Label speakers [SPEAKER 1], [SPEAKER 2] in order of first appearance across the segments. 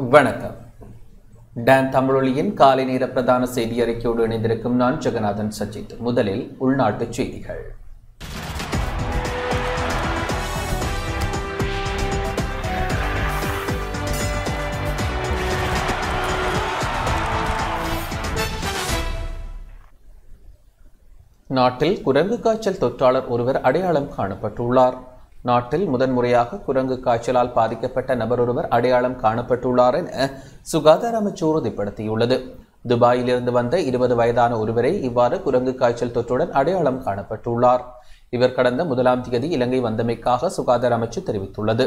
[SPEAKER 1] வணக்கம் டான் தமிழொலியின் காலை நேர பிரதான செய்தி அறிக்கையோடு இணைந்திருக்கும் நான் ஜெகநாதன் சஜித் முதலில் உள்நாட்டுச் செய்திகள் நாட்டில் குரங்கு காய்ச்சல் தொற்றாளர் ஒருவர் அடையாளம் காணப்பட்டுள்ளார் நாட்டில் முதன்முறையாக குரங்கு காய்ச்சலால் பாதிக்கப்பட்ட நபர் ஒருவர் அடையாளம் காணப்பட்டுள்ளார் என சுகாதார அமைச்சு உறுதிப்படுத்தியுள்ளது துபாயிலிருந்து வந்த இருபது வயதான ஒருவரை இவ்வாறு குரங்கு காய்ச்சல் தொற்றுடன் அடையாளம் காணப்பட்டுள்ளார் இவர் கடந்த முதலாம் தேதி இலங்கை வந்தமைக்காக சுகாதார அமைச்சு தெரிவித்துள்ளது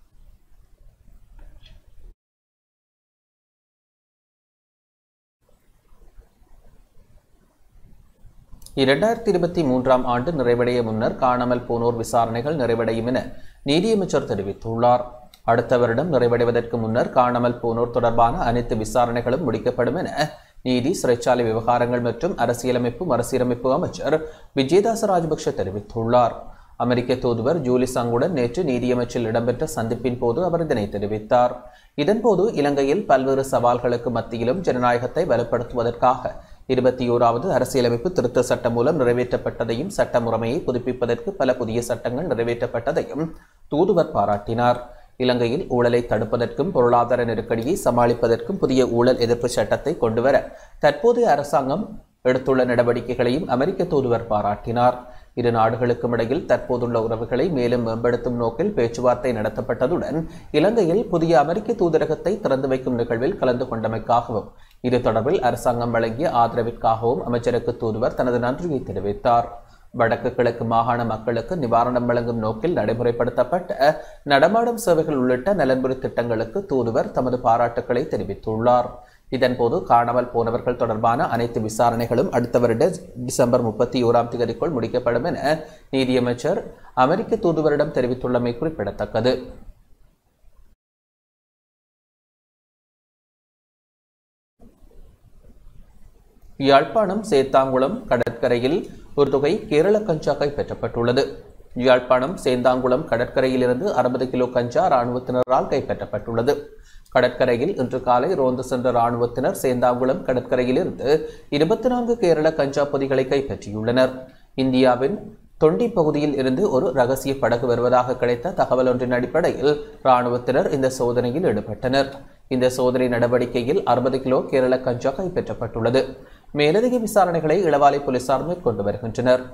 [SPEAKER 1] இரண்டாயிரத்தி இருபத்தி மூன்றாம் ஆண்டு நிறைவடைய முன்னர் காணாமல் போனோர் விசாரணைகள் நிறைவடையும் என நீதியமைச்சர் தெரிவித்துள்ளார் அடுத்த வருடம் நிறைவடைவதற்கு முன்னர் காணாமல் போனோர் தொடர்பான அனைத்து விசாரணைகளும் முடிக்கப்படும் என நீதி சிறைச்சாலை விவகாரங்கள் மற்றும் அரசியலமைப்பு மறுசீரமைப்பு அமைச்சர் விஜயதாச ராஜபக்ஷ தெரிவித்துள்ளார் அமெரிக்க தூதுவர் ஜூலி சங்குடன் நேற்று நீதியமைச்சில் இடம்பெற்ற சந்திப்பின் போது அவர் இதனை தெரிவித்தார் இதன்போது இலங்கையில் பல்வேறு சவால்களுக்கு மத்தியிலும் ஜனநாயகத்தை வலுப்படுத்துவதற்காக இருபத்தி ஓராவது அரசியலமைப்பு திருத்த சட்டம் மூலம் நிறைவேற்றப்பட்டதையும் சட்ட முறைமையை புதுப்பிப்பதற்கு பல புதிய சட்டங்கள் நிறைவேற்றப்பட்டதையும் தூதுவர் பாராட்டினார் இலங்கையில் ஊழலை தடுப்பதற்கும் பொருளாதார நெருக்கடியை சமாளிப்பதற்கும் புதிய ஊழல் எதிர்ப்பு சட்டத்தை கொண்டுவர தற்போதைய அரசாங்கம் எடுத்துள்ள நடவடிக்கைகளையும் அமெரிக்க தூதுவர் பாராட்டினார் இரு நாடுகளுக்கும் இடையில் தற்போதுள்ள உறவுகளை மேலும் மேம்படுத்தும் நோக்கில் பேச்சுவார்த்தை நடத்தப்பட்டதுடன் இலங்கையில் புதிய அமெரிக்க தூதரகத்தை திறந்து வைக்கும் நிகழ்வில் கலந்து கொண்டமைக்காகவும் இது தொடர்பில் அரசாங்கம் வழங்கிய ஆதரவிற்காகவும் அமைச்சருக்கு தூதுவர் தனது நன்றியை தெரிவித்தார் வடக்கு கிழக்கு மாகாண மக்களுக்கு நிவாரணம் வழங்கும் நோக்கில் நடைமுறைப்படுத்தப்பட்ட நடமாடும் சேவைகள் உள்ளிட்ட நலன்புரி திட்டங்களுக்கு தூதுவர் தமது பாராட்டுக்களை தெரிவித்துள்ளார் இதன்போது காணாமல் போனவர்கள் தொடர்பான அனைத்து விசாரணைகளும் அடுத்த வருட டிசம்பர் முப்பத்தி ஓராம் தேதிக்குள் முடிக்கப்படும் என நீதியமைச்சர் அமெரிக்க தூதுவரிடம் தெரிவித்துள்ளமை குறிப்பிடத்தக்கது யாழ்ப்பாணம் சேத்தாங்குளம் கடற்கரையில் ஒரு தொகை கேரள கஞ்சா கைப்பற்றப்பட்டுள்ளது யாழ்ப்பாணம் சேந்தாங்குளம் கடற்கரையிலிருந்து அறுபது கிலோ கஞ்சா இராணுவத்தினரால் கைப்பற்றப்பட்டுள்ளது கடற்கரையில் இன்று காலை ரோந்து சென்ற இராணுவத்தினர் சேந்தாங்குளம் கடற்கரையிலிருந்து இருபத்தி நான்கு கேரள கஞ்சா பொதிகளை கைப்பற்றியுள்ளனர் இந்தியாவின் தொண்டி பகுதியில் இருந்து ஒரு ரகசிய படகு வருவதாக கிடைத்த தகவல் ஒன்றின் அடிப்படையில் இராணுவத்தினர் இந்த சோதனையில் ஈடுபட்டனர் இந்த சோதனை நடவடிக்கையில் அறுபது கிலோ கேரள கஞ்சா கைப்பற்றப்பட்டுள்ளது மேலதிக விசாரணைகளை இளவாலை போலீசார் மேற்கொண்டு வருகின்றனர்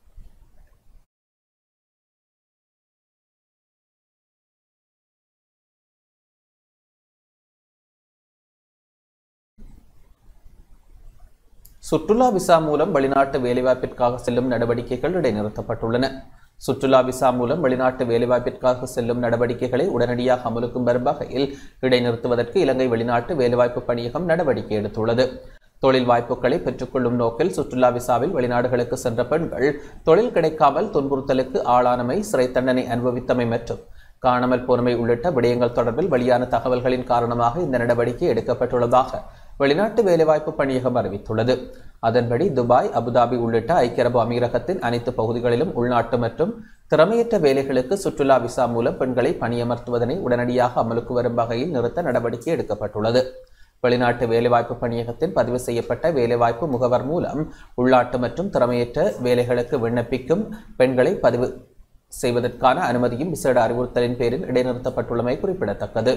[SPEAKER 1] சுற்றுலா விசா மூலம் வெளிநாட்டு வேலைவாய்ப்பிற்காக செல்லும் நடவடிக்கைகள் இடைநிறுத்தப்பட்டுள்ளன சுற்றுலா விசா மூலம் வெளிநாட்டு வேலைவாய்ப்பிற்காக செல்லும் நடவடிக்கைகளை உடனடியாக அமலுக்கும் வரும் வகையில் இடைநிறுத்துவதற்கு இலங்கை வெளிநாட்டு வேலைவாய்ப்பு பணியகம் நடவடிக்கை எடுத்துள்ளது தொழில் வாய்ப்புகளை பெற்றுக்கொள்ளும் நோக்கில் சுற்றுலா விசாவில் வெளிநாடுகளுக்கு சென்ற பெண்கள் தொழில் கிடைக்காமல் துன்புறுத்தலுக்கு ஆளானமை சிறை தண்டனை அனுபவித்தமை மற்றும் காணாமல் போனமை உள்ளிட்ட விடயங்கள் தொடர்பில் வெளியான தகவல்களின் காரணமாக இந்த நடவடிக்கை எடுக்கப்பட்டுள்ளதாக வெளிநாட்டு வேலைவாய்ப்பு பணியகம் அறிவித்துள்ளது அதன்படி துபாய் அபுதாபி உள்ளிட்ட ஐக்கிய அரபு அமீரகத்தின் அனைத்து பகுதிகளிலும் உள்நாட்டு மற்றும் திறமையற்ற வேலைகளுக்கு சுற்றுலா விசா மூலம் பெண்களை பணியமர்த்துவதனை உடனடியாக அமலுக்கு வரும் வகையில் நிறுத்த நடவடிக்கை எடுக்கப்பட்டுள்ளது வெளிநாட்டு வேலைவாய்ப்பு பணியகத்தின் பதிவு செய்யப்பட்ட வேலைவாய்ப்பு முகவர் மூலம் உள்நாட்டு மற்றும் திறமையற்ற வேலைகளுக்கு விண்ணப்பிக்கும் பெண்களை பதிவு செய்வதற்கான அனுமதியும் விசேட அறிவுறுத்தலின் பேரில் இடைநிறுத்தப்பட்டுள்ளமை குறிப்பிடத்தக்கது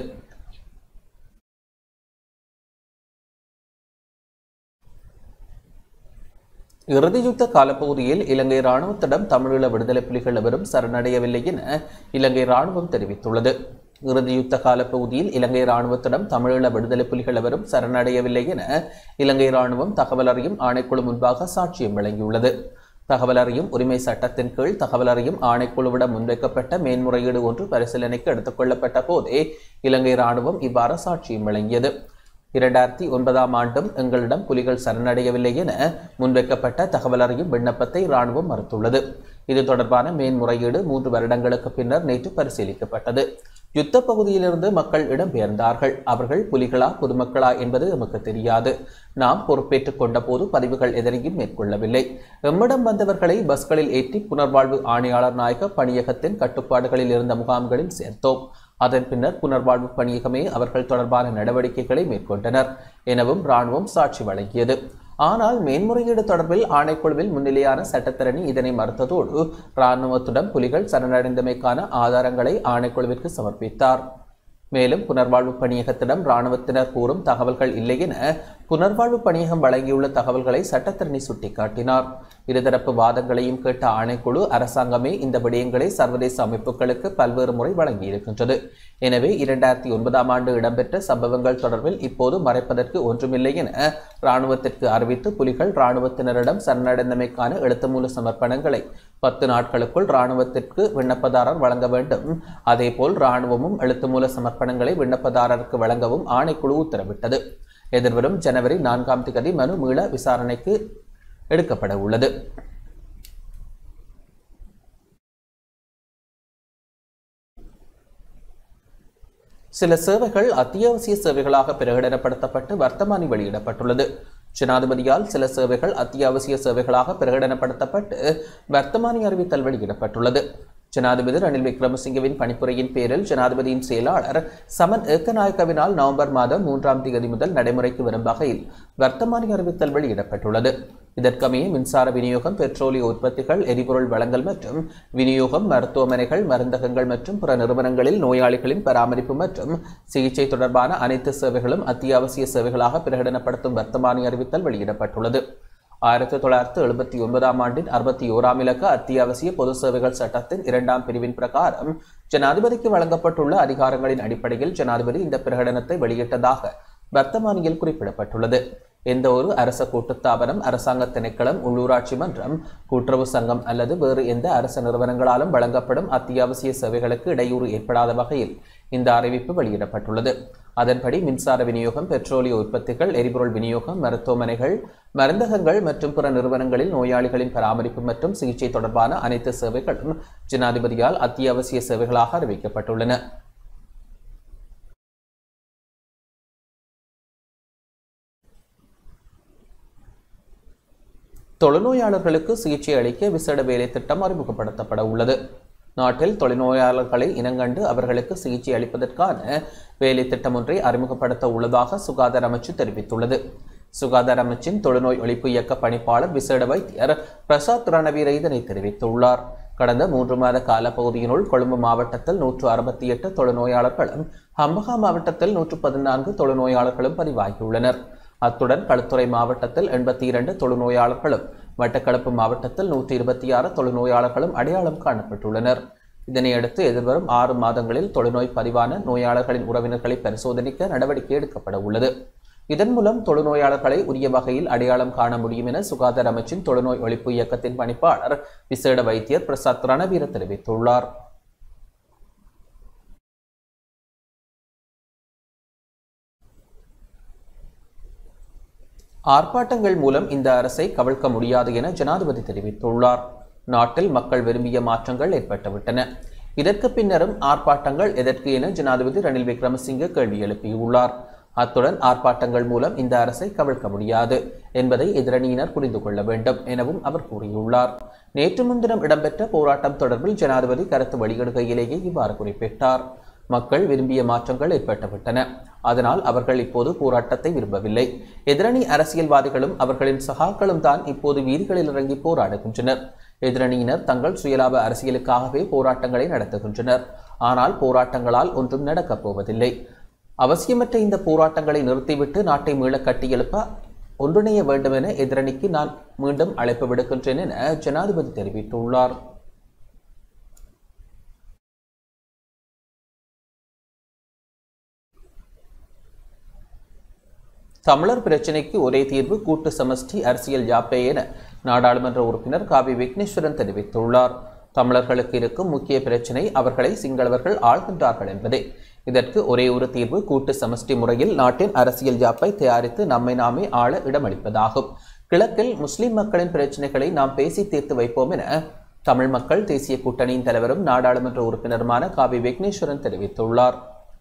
[SPEAKER 1] இறுதியுத்த காலப்பகுதியில் இலங்கை இராணுவத்திடம் தமிழீழ விடுதலை புலிகள் எவரும் சரணடையவில்லை என இலங்கை இராணுவம் தெரிவித்துள்ளது இறுதியுத்த காலப்பகுதியில் இலங்கை இராணுவத்திடம் தமிழீழ விடுதலை புலிகள் எவரும் சரணடையவில்லை என இலங்கை இராணுவம் தகவல் அறியும் ஆணைக்குழு முன்பாக சாட்சியம் வழங்கியுள்ளது தகவல் அறியும் உரிமை சட்டத்தின் கீழ் தகவல் அறியும் ஆணைக்குழுவிடம் முன்வைக்கப்பட்ட மேன்முறையீடு ஒன்று பரிசீலனைக்கு எடுத்துக் கொள்ளப்பட்ட போதே இலங்கை இராணுவம் இவ்வாறு சாட்சியம் வழங்கியது இரண்டாயிரத்தி ஒன்பதாம் ஆண்டும் எங்களிடம் புலிகள் சரணடையவில்லை என முன்வைக்கப்பட்ட தகவல் அறியும் விண்ணப்பத்தை இராணுவம் மறுத்துள்ளது இது தொடர்பான மேன்முறையீடு மூன்று வருடங்களுக்கு பின்னர் நேற்று பரிசீலிக்கப்பட்டது யுத்த பகுதியிலிருந்து மக்கள் இடம்பெயர்ந்தார்கள் அவர்கள் புலிகளா பொதுமக்களா என்பது நமக்கு தெரியாது நாம் பொறுப்பேற்றுக் கொண்ட போது பதிவுகள் எதனையும் மேற்கொள்ளவில்லை எம்மிடம் வந்தவர்களை பஸ்களில் ஏற்றி புனர்வாழ்வு ஆணையாளர் நாயக பணியகத்தின் கட்டுப்பாடுகளில் இருந்த முகாம்களில் சேர்த்தோம் அதன் பின்னர் புனர்வாழ்வு பணியகமே அவர்கள் தொடர்பான நடவடிக்கைகளை மேற்கொண்டனர் எனவும் ராணுவம் சாட்சி வழங்கியது ஆனால் மேன்முறையீடு தொடர்பில் ஆணைக்குழுவில் முன்னிலையான சட்டத்தரணி இதனை மறுத்ததோடு இராணுவத்துடன் புலிகள் சரணடைந்தமைக்கான ஆதாரங்களை ஆணைக்குழுவிற்கு சமர்ப்பித்தார் மேலும் புனர்வாழ்வு பணியகத்திடம் இராணுவத்தினர் கூறும் தகவல்கள் இல்லை என புனர்வாழ்வு பணியகம் வழங்கியுள்ள தகவல்களை சட்டத்தரணி சுட்டிக்காட்டினார் இருதரப்பு வாதங்களையும் கேட்ட ஆணைக்குழு அரசாங்கமே இந்த விடயங்களை சர்வதேச அமைப்புகளுக்கு பல்வேறு முறை வழங்கியிருக்கின்றது எனவே இரண்டாயிரத்தி ஒன்பதாம் ஆண்டு இடம்பெற்ற சம்பவங்கள் தொடர்பில் இப்போது மறைப்பதற்கு ஒன்றுமில்லை என இராணுவத்திற்கு அறிவித்து புலிகள் இராணுவத்தினரிடம் சரணடைந்தமைக்கான எழுத்துமூல சமர்ப்பணங்களை பத்து நாட்களுக்குள் இராணுவத்திற்கு விண்ணப்பதாரர் வழங்க வேண்டும் அதேபோல் இராணுவமும் எழுத்துமூல சமர்ப்பணங்களை விண்ணப்பதாரருக்கு வழங்கவும் ஆணைக்குழு உத்தரவிட்டது எதிர்வரும் ஜனவரி நான்காம் தேதி மனு மீள விசாரணைக்கு எடுக்கப்பட உள்ளது சில சேவைகள் அத்தியாவசிய சேவைகளாக பிரகடனப்படுத்தப்பட்டு வர்த்தமானி வெளியிடப்பட்டுள்ளது ஜனாதிபதியால் சில சேவைகள் அத்தியாவசிய சேவைகளாக பிரகடனப்படுத்தப்பட்டு வர்த்தமானி அறிவித்தல் வெளியிடப்பட்டுள்ளது ஜனாதிபதி ரணில் விக்ரமசிங்கவின் பணிப்புரையின் பேரில் ஜனாதிபதியின் செயலாளர் சமன் ஏக்கநாயக்கவினால் நவம்பர் மாதம் மூன்றாம் தேதி முதல் நடைமுறைக்கு வரும் வகையில் வர்த்தமானி அறிவித்தல் வெளியிடப்பட்டுள்ளது இதற்கமைய மின்சார விநியோகம் பெட்ரோலிய உற்பத்திகள் எரிபொருள் வழங்கல் மற்றும் விநியோகம் மருத்துவமனைகள் மருந்தகங்கள் மற்றும் பிற நிறுவனங்களில் நோயாளிகளின் பராமரிப்பு மற்றும் சிகிச்சை தொடர்பான அனைத்து சேவைகளும் அத்தியாவசிய சேவைகளாக பிரகடனப்படுத்தும் வர்த்தமானி அறிவித்தல் வெளியிடப்பட்டுள்ளது ஆயிரத்தி தொள்ளாயிரத்தி எழுபத்தி ஒன்பதாம் ஆண்டின் அறுபத்தி ஓராம் இலக்க அத்தியாவசிய பொது சேவைகள் சட்டத்தின் இரண்டாம் பிரிவின் பிரகாரம் ஜனாதிபதிக்கு வழங்கப்பட்டுள்ள அதிகாரங்களின் அடிப்படையில் ஜனாதிபதி இந்த பிரகடனத்தை வெளியிட்டதாக வர்த்தமானியில் குறிப்பிடப்பட்டுள்ளது எந்த ஒரு அரச கூட்டுத்தாபனம் அரசாங்க திணைக்களம் உள்ளூராட்சி மன்றம் கூட்டுறவு சங்கம் அல்லது வேறு எந்த அரச நிறுவனங்களாலும் வழங்கப்படும் அத்தியாவசிய சேவைகளுக்கு இடையூறு ஏற்படாத வகையில் இந்த அறிவிப்பு வெளியிடப்பட்டுள்ளது அதன்படி மின்சார விநியோகம் பெட்ரோலிய உற்பத்திகள் எரிபொருள் விநியோகம் மருத்துவமனைகள் மருந்தகங்கள் மற்றும் பிற நிறுவனங்களில் நோயாளிகளின் பராமரிப்பு மற்றும் சிகிச்சை தொடர்பான அனைத்து சேவைகளும் ஜனாதிபதியால் அத்தியாவசிய சேவைகளாக அறிவிக்கப்பட்டுள்ளன தொழுநோயாளர்களுக்கு சிகிச்சை அளிக்க விசேட வேலை திட்டம் அறிமுகப்படுத்தப்பட உள்ளது நாட்டில் தொழில்நோயாளர்களை இனங்கண்டு அவர்களுக்கு சிகிச்சை அளிப்பதற்கான வேலை திட்டம் ஒன்றை அறிமுகப்படுத்த உள்ளதாக சுகாதார அமைச்சு தெரிவித்துள்ளது சுகாதார அமைச்சின் தொழுநோய் ஒழிப்பு இயக்க பணிப்பாளர் விசேட வைத்தியர் பிரசாத் ரணவீர இதனை தெரிவித்துள்ளார் கடந்த மூன்று மாத காலப்பகுதியினுள் கொழும்பு மாவட்டத்தில் நூற்று அறுபத்தி எட்டு தொழுநோயாளர்களும் ஹம்பகா மாவட்டத்தில் நூற்று பதினான்கு தொழுநோயாளர்களும் பதிவாகியுள்ளனர் அத்துடன் களுத்துறை மாவட்டத்தில் எண்பத்தி இரண்டு தொழுநோயாளர்களும் மட்டக்களப்பு மாவட்டத்தில் நூற்றி இருபத்தி ஆறு தொழுநோயாளர்களும் அடையாளம் காணப்பட்டுள்ளனர் இதனையடுத்து எதிர்வரும் ஆறு மாதங்களில் தொழுநோய் பதிவான நோயாளர்களின் உறவினர்களை பரிசோதனைக்க நடவடிக்கை எடுக்கப்பட உள்ளது இதன் மூலம் தொழுநோயாளர்களை உரிய வகையில் அடையாளம் காண முடியும் என சுகாதார அமைச்சின் தொழுநோய் ஒழிப்பு இயக்கத்தின் பணிப்பாளர் விசேட வைத்தியர் பிரசாத் ரணவீர தெரிவித்துள்ளார் ஆர்ப்பாட்டங்கள் மூலம் இந்த அரசை கவிழ்க்க முடியாது என ஜனாதிபதி தெரிவித்துள்ளார் நாட்டில் மக்கள் விரும்பிய மாற்றங்கள் ஏற்பட்டுவிட்டன இதற்கு பின்னரும் ஆர்ப்பாட்டங்கள் எதற்கு என ஜனாதிபதி ரணில் விக்ரமசிங்கே கேள்வி எழுப்பியுள்ளார் அத்துடன் ஆர்ப்பாட்டங்கள் மூலம் இந்த அரசை கவிழ்க்க முடியாது என்பதை எதிரணியினர் புரிந்து கொள்ள வேண்டும் எனவும் அவர் கூறியுள்ளார் நேற்று முன்தினம் இடம்பெற்ற போராட்டம் தொடர்பில் ஜனாதிபதி கருத்து வெளியிடுகையிலேயே இவ்வாறு குறிப்பிட்டார் மக்கள் விரும்பிய மாற்றங்கள் ஏற்பட்டுவிட்டன அதனால் அவர்கள் இப்போது போராட்டத்தை விரும்பவில்லை எதிரணி அரசியல்வாதிகளும் அவர்களின் சகாக்களும் தான் இப்போது வீதிகளில் இறங்கி போராடுகின்றனர் எதிரணியினர் தங்கள் சுயலாப அரசியலுக்காகவே போராட்டங்களை நடத்துகின்றனர் ஆனால் போராட்டங்களால் ஒன்றும் நடக்கப் போவதில்லை அவசியமற்ற இந்த போராட்டங்களை நிறுத்திவிட்டு நாட்டை மீள கட்டியெழுப்ப ஒன்றிணைய வேண்டும் என எதிரணிக்கு நான் மீண்டும் அழைப்பு விடுக்கின்றேன் என ஜனாதிபதி தெரிவித்துள்ளார் தமிழர் பிரச்சினைக்கு ஒரே தீர்வு கூட்டு சமஷ்டி அரசியல் யாப்பே என நாடாளுமன்ற உறுப்பினர் காவி விக்னேஸ்வரன் தெரிவித்துள்ளார் தமிழர்களுக்கு இருக்கும் முக்கிய பிரச்சினை அவர்களை சிங்களவர்கள் ஆள்கின்றார்கள் என்பதே இதற்கு ஒரே ஒரு தீர்வு கூட்டு சமஷ்டி முறையில் நாட்டின் அரசியல் யாப்பை தயாரித்து நம்மை நாமே ஆள இடமளிப்பதாகும் கிழக்கில் முஸ்லிம் மக்களின் பிரச்சினைகளை நாம் பேசி தீர்த்து வைப்போம் என தமிழ் மக்கள் தேசிய கூட்டணியின் தலைவரும் நாடாளுமன்ற உறுப்பினருமான காவி விக்னேஸ்வரன் தெரிவித்துள்ளார்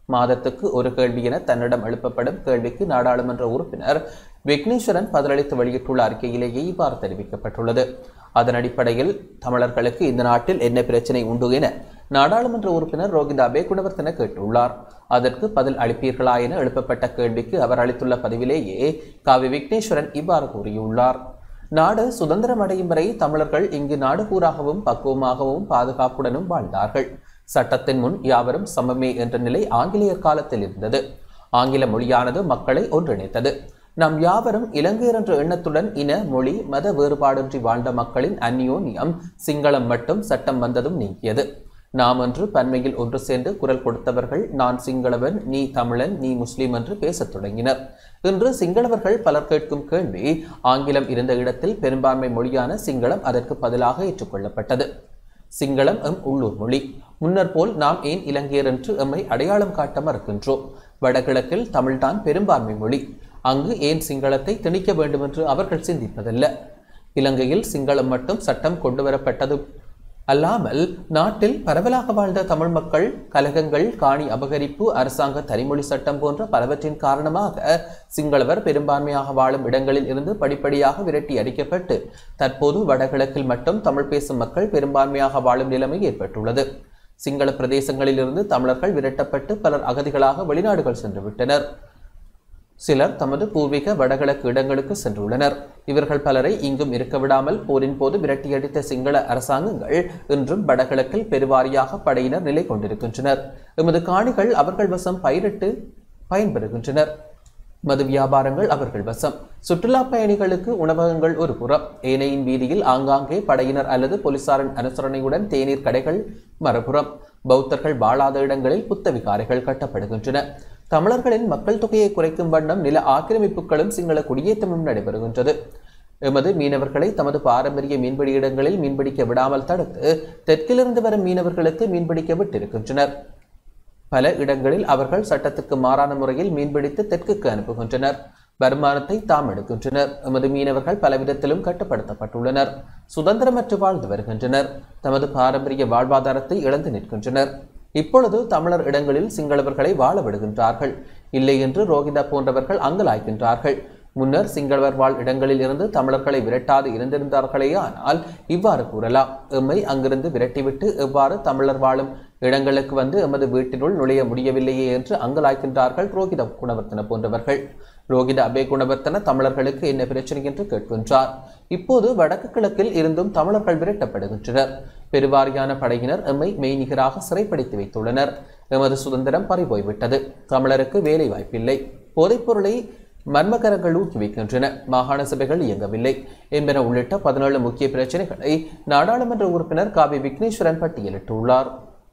[SPEAKER 1] மாதத்துக்கு ஒரு கேள்வி என தன்னிடம் எழுப்பப்படும் கேள்விக்கு நாடாளுமன்ற உறுப்பினர் விக்னேஸ்வரன் பதிலளித்து வெளியிட்டுள்ள அறிக்கையிலேயே இவ்வாறு தெரிவிக்கப்பட்டுள்ளது அதன் அடிப்படையில் தமிழர்களுக்கு இந்த நாட்டில் என்ன பிரச்சனை உண்டு என நாடாளுமன்ற உறுப்பினர் ரோகித அபேகுணவர்த்தன கேட்டுள்ளார் அதற்கு பதில் அளிப்பீர்களா என எழுப்பப்பட்ட கேள்விக்கு அவர் அளித்துள்ள பதிவிலேயே காவி விக்னேஸ்வரன் இவ்வாறு கூறியுள்ளார் நாடு சுதந்திரம் அடையும் வரை தமிழர்கள் இங்கு நாடு பூராகவும் பக்குவமாகவும் பாதுகாப்புடனும் வாழ்ந்தார்கள் சட்டத்தின் முன் யாவரும் சமமே என்ற நிலை ஆங்கிலேயர் காலத்தில் இருந்தது ஆங்கில மொழியானது மக்களை ஒன்றிணைத்தது நாம் யாவரும் இலங்கையர் என்ற எண்ணத்துடன் இன மொழி மத வேறுபாடின்றி வாழ்ந்த மக்களின் அந்யோன்யம் சிங்களம் மட்டும் சட்டம் வந்ததும் நீங்கியது நாம் என்று பன்மையில் ஒன்று சேர்ந்து குரல் கொடுத்தவர்கள் நான் சிங்களவன் நீ தமிழன் நீ முஸ்லிம் என்று பேசத் தொடங்கினர் இன்று சிங்களவர்கள் பலர் கேட்கும் கேள்வி ஆங்கிலம் இருந்த இடத்தில் பெரும்பான்மை மொழியான சிங்களம் அதற்கு பதிலாக ஏற்றுக்கொள்ளப்பட்டது சிங்களம் எம் உள்ளூர் மொழி முன்னர் போல் நாம் ஏன் இலங்கையர் என்று எம்மை அடையாளம் காட்ட மறுக்கின்றோம் வடகிழக்கில் தமிழ்தான் பெரும்பான்மை மொழி அங்கு ஏன் சிங்களத்தை திணிக்க வேண்டும் என்று அவர்கள் சிந்திப்பதில்லை இலங்கையில் சிங்களம் மட்டும் சட்டம் கொண்டு வரப்பட்டது அல்லாமல் நாட்டில் பரவலாக வாழ்ந்த தமிழ் மக்கள் கலகங்கள் காணி அபகரிப்பு அரசாங்க தனிமொழி சட்டம் போன்ற பலவற்றின் காரணமாக சிங்களவர் பெரும்பான்மையாக வாழும் இடங்களில் இருந்து படிப்படியாக விரட்டி அடிக்கப்பட்டு தற்போது வடகிழக்கில் மட்டும் தமிழ் பேசும் மக்கள் பெரும்பான்மையாக வாழும் நிலைமை ஏற்பட்டுள்ளது சிங்கள பிரதேசங்களிலிருந்து தமிழர்கள் விரட்டப்பட்டு பலர் அகதிகளாக வெளிநாடுகள் சென்று விட்டனர் சிலர் தமது பூர்வீக வடகிழக்கு இடங்களுக்கு சென்றுள்ளனர் இவர்கள் பலரை இங்கும் இருக்க விடாமல் போரின் போது விரட்டியடித்த சிங்கள அரசாங்கங்கள் இன்றும் வடகிழக்கில் பெருவாரியாக படையினர் நிலை கொண்டிருக்கின்றனர் எமது காணிகள் அவர்கள் வசம் பயிரிட்டு பயன்பெறுகின்றனர் மது வியாபாரங்கள் அவர்கள் வசம் சுற்றுலா பயணிகளுக்கு உணவகங்கள் ஒரு புறம் ஏனையின் வீதியில் ஆங்காங்கே படையினர் அல்லது போலீசாரின் அனுசரணையுடன் தேநீர் கடைகள் மறுபுறம் பௌத்தர்கள் வாழாத இடங்களில் புத்த விகாரைகள் கட்டப்படுகின்றன தமிழர்களின் மக்கள் தொகையை குறைக்கும் வண்ணம் நில ஆக்கிரமிப்புகளும் சிங்கள குடியேற்றமும் நடைபெறுகின்றது எமது மீனவர்களை தமது பாரம்பரிய மீன்பிடி இடங்களில் மீன்பிடிக்க விடாமல் தடுத்து தெற்கிலிருந்து வரும் மீனவர்களுக்கு மீன்பிடிக்க விட்டிருக்கின்றனர் பல இடங்களில் அவர்கள் சட்டத்துக்கு மாறான முறையில் மீன்பிடித்து தெற்குக்கு அனுப்புகின்றனர் வருமானத்தை தாம் எடுக்கின்றனர் எமது மீனவர்கள் பலவிதத்திலும் கட்டுப்படுத்தப்பட்டுள்ளனர் சுதந்திரமற்று வாழ்ந்து வருகின்றனர் தமது பாரம்பரிய வாழ்வாதாரத்தை இழந்து நிற்கின்றனர் இப்பொழுது தமிழர் இடங்களில் சிங்களவர்களை வாழ விடுகின்றார்கள் இல்லை என்று ரோஹிதா போன்றவர்கள் அங்கலாய்க்கின்றார்கள் முன்னர் சிங்களவர் வாழ் இடங்களில் இருந்து தமிழர்களை விரட்டாது இருந்திருந்தார்களே ஆனால் இவ்வாறு கூறலாம் எம்மை அங்கிருந்து விரட்டிவிட்டு எவ்வாறு தமிழர் வாழும் இடங்களுக்கு வந்து எமது வீட்டினுள் நுழைய முடியவில்லையே என்று அங்கலாய்க்கின்றார்கள் ரோகித குணவர்த்தன போன்றவர்கள் ரோகித அபே குணவர்த்தன தமிழர்களுக்கு என்ன பிரச்சனை என்று கேட்கின்றார் இப்போது வடக்கு கிழக்கில் இருந்தும் தமிழர்கள் விரட்டப்படுகின்றனர் பெருவாரியான படையினர் எம்மை மெய்நிகராக சிறைப்படுத்தி வைத்துள்ளனர் எமது சுதந்திரம் பறிபோய்விட்டது தமிழருக்கு வேலை வாய்ப்பில்லை போதைப்பொருளை மர்மகரங்கள் ஊக்குவிக்கின்றன மாகாண சபைகள் இயங்கவில்லை என்பன உள்ளிட்ட பதினேழு முக்கிய பிரச்சனைகளை நாடாளுமன்ற உறுப்பினர் காவி விக்னேஸ்வரன் பட்டியலிட்டுள்ளார்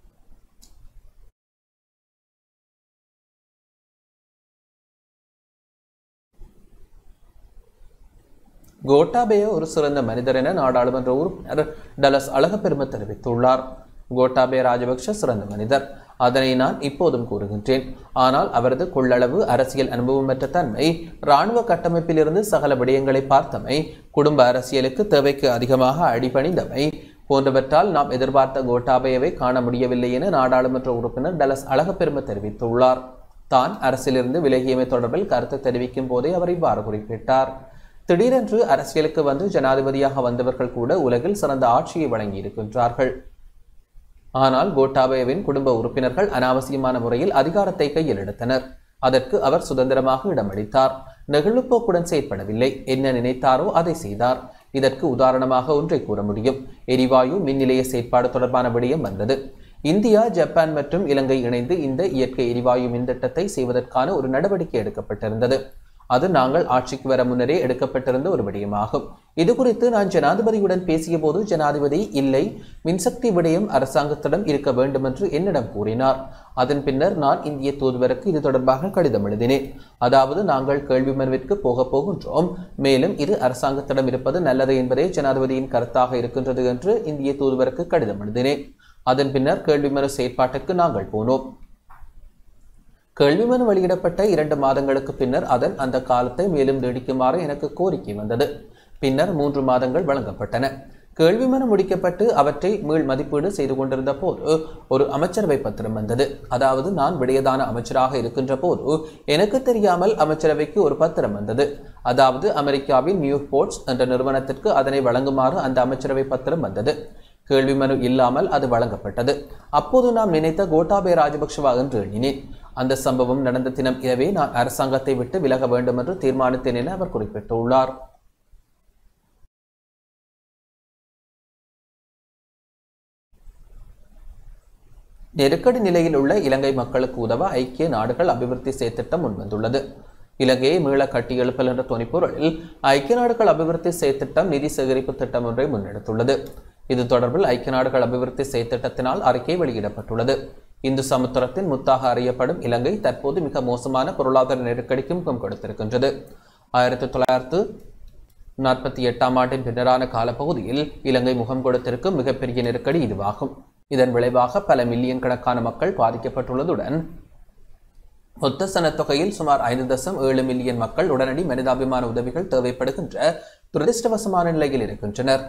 [SPEAKER 1] கோட்டாபய ஒரு சிறந்த மனிதர் என நாடாளுமன்ற உறுப்பினர் டலஸ் அழகப்பெருமை தெரிவித்துள்ளார் கோட்டாபய ராஜபக்ஷ சிறந்த மனிதர் அதனை நான் இப்போதும் கூறுகின்றேன் ஆனால் அவரது கொள்ளளவு அரசியல் அனுபவமற்ற தன்மை இராணுவ கட்டமைப்பிலிருந்து சகல விடயங்களை பார்த்தமை குடும்ப அரசியலுக்கு தேவைக்கு அதிகமாக அடிபணிந்தமை போன்றவற்றால் நாம் எதிர்பார்த்த கோட்டாபயவை காண முடியவில்லை என நாடாளுமன்ற உறுப்பினர் டலஸ் அழகப்பெருமை தெரிவித்துள்ளார் தான் அரசியலிருந்து விலகியமை தொடர்பில் கருத்து தெரிவிக்கும் போதே அவர் இவ்வாறு குறிப்பிட்டார் திடீரென்று அரசியலுக்கு வந்து ஜனாதிபதியாக வந்தவர்கள் கூட உலகில் சிறந்த ஆட்சியை வழங்கியிருக்கின்றார்கள் ஆனால் கோட்டாபயவின் குடும்ப உறுப்பினர்கள் அனாவசியமான முறையில் அதிகாரத்தை கையில் எடுத்தனர் அதற்கு அவர் சுதந்திரமாக இடமளித்தார் நெகிழ்வுப்போக்குடன் செயற்படவில்லை என்ன நினைத்தாரோ அதை செய்தார் இதற்கு உதாரணமாக ஒன்றை கூற முடியும் எரிவாயு மின் நிலைய செயற்பாடு தொடர்பான விடயம் வந்தது இந்தியா ஜப்பான் மற்றும் இலங்கை இணைந்து இந்த இயற்கை எரிவாயு மின் திட்டத்தை செய்வதற்கான ஒரு நடவடிக்கை எடுக்கப்பட்டிருந்தது அது நாங்கள் ஆட்சிக்கு வர முன்னரே எடுக்கப்பட்டிருந்த ஒரு விடயமாகும் இது குறித்து நான் ஜனாதிபதியுடன் பேசிய போது ஜனாதிபதி இல்லை மின்சக்தி விடயம் அரசாங்கத்திடம் இருக்க வேண்டும் என்று என்னிடம் கூறினார் அதன் பின்னர் நான் இந்திய தூதுவருக்கு இது தொடர்பாக கடிதம் எழுதினேன் அதாவது நாங்கள் கேள்வி மனுவிற்கு போக போகின்றோம் மேலும் இது அரசாங்கத்திடம் இருப்பது நல்லது என்பதே ஜனாதிபதியின் கருத்தாக இருக்கின்றது என்று இந்திய தூதுவருக்கு கடிதம் எழுதினேன் அதன் பின்னர் கேள்வி மனு செயற்பாட்டுக்கு நாங்கள் போனோம் கேள்வி மனு வெளியிடப்பட்ட இரண்டு மாதங்களுக்கு பின்னர் அதன் அந்த காலத்தை மேலும் நீடிக்குமாறு எனக்கு கோரிக்கை வந்தது பின்னர் மூன்று மாதங்கள் வழங்கப்பட்டன கேள்வி மனு முடிக்கப்பட்டு அவற்றை மீள் மதிப்பீடு செய்து கொண்டிருந்த போது ஒரு அமைச்சரவை பத்திரம் வந்தது அதாவது நான் விடயதான அமைச்சராக இருக்கின்ற போது எனக்கு தெரியாமல் அமைச்சரவைக்கு ஒரு பத்திரம் வந்தது அதாவது அமெரிக்காவின் நியூ போர்ட்ஸ் என்ற நிறுவனத்திற்கு அதனை வழங்குமாறு அந்த அமைச்சரவை பத்திரம் வந்தது கேள்வி மனு இல்லாமல் அது வழங்கப்பட்டது அப்போது நாம் நினைத்த கோட்டாபய ராஜபக்ஷவா என்று எண்ணினேன் அந்த சம்பவம் நடந்த தினம் இரவே நான் அரசாங்கத்தை விட்டு விலக வேண்டும் என்று தீர்மானித்தேன் என அவர் குறிப்பிட்டுள்ளார் நெருக்கடி நிலையில் உள்ள இலங்கை மக்களுக்கு உதவ ஐக்கிய நாடுகள் அபிவிருத்தி செயற்திட்டம் முன்வந்துள்ளது இலங்கையை மீள கட்டியெழுப்பல் என்ற துணிப்பொருளில் ஐக்கிய நாடுகள் அபிவிருத்தி செயற்திட்டம் நிதி சேகரிப்பு திட்டம் ஒன்றை முன்னெடுத்துள்ளது இது தொடர்பில் ஐக்கிய நாடுகள் அபிவிருத்தி செயற்திட்டத்தினால் அறிக்கை வெளியிடப்பட்டுள்ளது இந்து சமுத்திரத்தின் முத்தாக அறியப்படும் இலங்கை தற்போது மிக மோசமான பொருளாதார நெருக்கடிக்கு முகம் கொடுத்திருக்கின்றது ஆயிரத்தி தொள்ளாயிரத்து நாற்பத்தி எட்டாம் ஆண்டின் பின்னரான காலப்பகுதியில் இலங்கை முகம் கொடுத்திருக்கும் மிகப்பெரிய நெருக்கடி இதுவாகும் இதன் விளைவாக பல மில்லியன் கணக்கான மக்கள் பாதிக்கப்பட்டுள்ளதுடன் மொத்த சனத்தொகையில் சுமார் ஐந்து தசம் ஏழு மில்லியன் மக்கள் உடனடி மனிதாபிமான உதவிகள் தேவைப்படுகின்ற துரதிருஷ்டவசமான நிலையில் இருக்கின்றனர்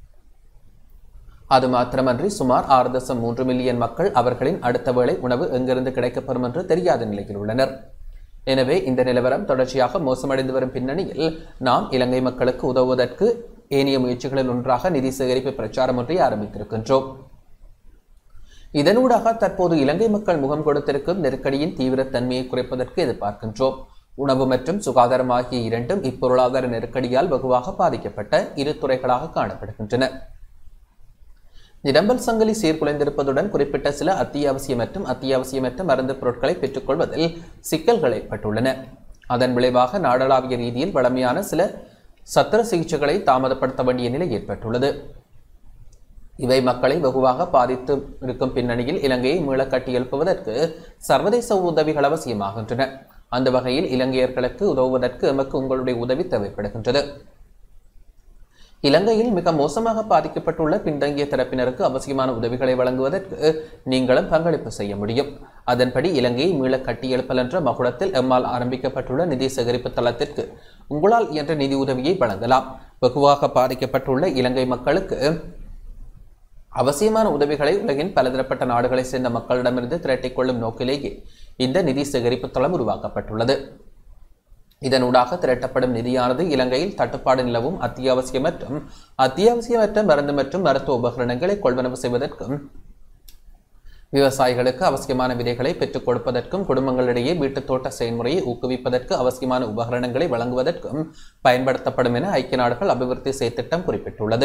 [SPEAKER 1] அது மாத்திரமன்றி சுமார் ஆறு தசம் மூன்று மில்லியன் மக்கள் அவர்களின் அடுத்த வேளை உணவு எங்கிருந்து கிடைக்கப்பெறும் என்று தெரியாத நிலையில் உள்ளனர் எனவே இந்த நிலவரம் தொடர்ச்சியாக மோசமடைந்து வரும் பின்னணியில் நாம் இலங்கை மக்களுக்கு உதவுவதற்கு ஏனைய முயற்சிகளில் ஒன்றாக நிதி சேகரிப்பு பிரச்சாரம் ஒன்றை ஆரம்பித்திருக்கின்றோம் இதனூடாக தற்போது இலங்கை மக்கள் முகம் கொடுத்திருக்கும் நெருக்கடியின் தீவிரத்தன்மையை குறைப்பதற்கு எதிர்பார்க்கின்றோம் உணவு மற்றும் சுகாதாரம் ஆகிய இரண்டும் இப்பொருளாதார நெருக்கடியால் வெகுவாக பாதிக்கப்பட்ட இரு துறைகளாக காணப்படுகின்றன நிரம்பல் சங்கிலி சீர்குலைந்திருப்பதுடன் குறிப்பிட்ட சில அத்தியாவசிய மற்றும் அத்தியாவசியமற்ற மருந்து பொருட்களை பெற்றுக்கொள்வதில் சிக்கல்கள் ஏற்பட்டுள்ளன அதன் விளைவாக நாடளாவிய ரீதியில் வளமையான சில சத்திர சிகிச்சைகளை தாமதப்படுத்த வேண்டிய நிலை ஏற்பட்டுள்ளது இவை மக்களை வெகுவாக பாதித்து இருக்கும் பின்னணியில் இலங்கையை மீள கட்டி எழுப்புவதற்கு சர்வதேச உதவிகள் அவசியமாகின்றன அந்த வகையில் இலங்கையர்களுக்கு உதவுவதற்கு எமக்கு உங்களுடைய உதவி தேவைப்படுகின்றது இலங்கையில் மிக மோசமாக பாதிக்கப்பட்டுள்ள பின்தங்கிய தரப்பினருக்கு அவசியமான உதவிகளை வழங்குவதற்கு நீங்களும் பங்களிப்பு செய்ய முடியும் அதன்படி இலங்கையை மீள கட்டியெழுப்பல் என்ற மகுடத்தில் எம்மால் ஆரம்பிக்கப்பட்டுள்ள நிதி சேகரிப்பு தளத்திற்கு உங்களால் இயன்ற நிதி உதவியை வழங்கலாம் வெகுவாக பாதிக்கப்பட்டுள்ள இலங்கை மக்களுக்கு அவசியமான உதவிகளை உலகின் பலதரப்பட்ட நாடுகளை சேர்ந்த மக்களிடமிருந்து திரட்டிக் கொள்ளும் நோக்கிலேயே இந்த நிதி சேகரிப்பு தளம் உருவாக்கப்பட்டுள்ளது இதனூடாக திரட்டப்படும் நிதியானது இலங்கையில் தட்டுப்பாடு நிலவும் அத்தியாவசிய மற்றும் அத்தியாவசியமற்ற மருந்து மற்றும் மருத்துவ உபகரணங்களை கொள்வனவு செய்வதற்கும் விவசாயிகளுக்கு அவசியமான விதைகளை பெற்றுக் கொடுப்பதற்கும் குடும்பங்களிடையே வீட்டுத் தோட்ட செயல்முறையை ஊக்குவிப்பதற்கு அவசியமான உபகரணங்களை வழங்குவதற்கும் பயன்படுத்தப்படும் என ஐக்கிய நாடுகள் அபிவிருத்தி செயற்திட்டம் குறிப்பிட்டுள்ளது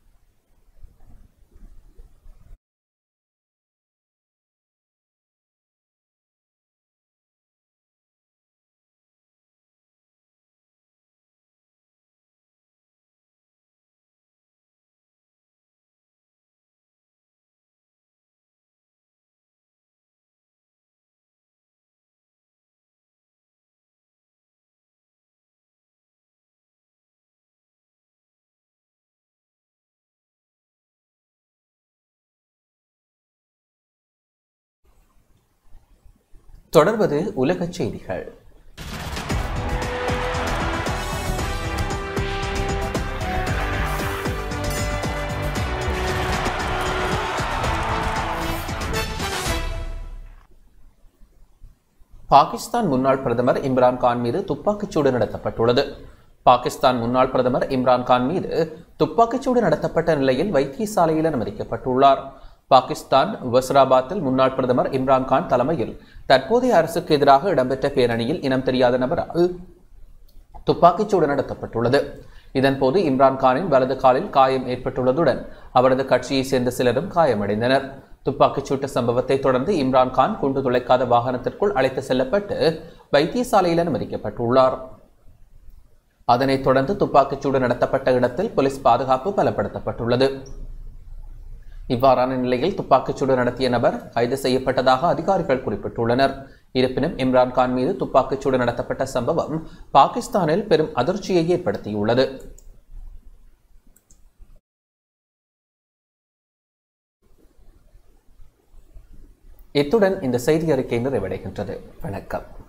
[SPEAKER 1] தொடர்வது உலகச் செய்திகள் பாகிஸ்தான் முன்னாள் பிரதமர் இம்ரான் கான் மீது துப்பாக்கிச்சூடு நடத்தப்பட்டுள்ளது பாகிஸ்தான் முன்னாள் பிரதமர் இம்ரான் கான் மீது துப்பாக்கிச்சூடு நடத்தப்பட்ட நிலையில் வைத்தியசாலையில் அனுமதிக்கப்பட்டுள்ளார் பாகிஸ்தான் வசராபாத்தில் முன்னாள் பிரதமர் இம்ரான் கான் தலைமையில் தற்போதைய அரசுக்கு எதிராக இடம்பெற்ற பேரணியில் இனம் தெரியாத நபரால் துப்பாக்கிச்சூடு நடத்தப்பட்டுள்ளது இதன்போது இம்ரான் கானின் வலது காலில் காயம் ஏற்பட்டுள்ளதுடன் அவரது கட்சியைச் சேர்ந்த சிலரும் காயமடைந்தனர் துப்பாக்கிச்சூட்டு சம்பவத்தை தொடர்ந்து இம்ரான் கான் குண்டு துளைக்காத வாகனத்திற்குள் அழைத்து செல்லப்பட்டு வைத்தியசாலையில் அனுமதிக்கப்பட்டுள்ளார் அதனைத் தொடர்ந்து துப்பாக்கிச்சூடு நடத்தப்பட்ட இடத்தில் போலீஸ் பாதுகாப்பு பலப்படுத்தப்பட்டுள்ளது இவ்வாறான நிலையில் துப்பாக்கிச்சூடு நடத்திய நபர் கைது செய்யப்பட்டதாக அதிகாரிகள் குறிப்பிட்டுள்ளனர் இருப்பினும் இம்ரான் கான் மீது துப்பாக்கிச்சூடு நடத்தப்பட்ட சம்பவம் பாகிஸ்தானில் பெரும் அதிர்ச்சியை ஏற்படுத்தியுள்ளது இத்துடன் இந்த செய்தி அறிக்கை நிறைவடைகின்றது வணக்கம்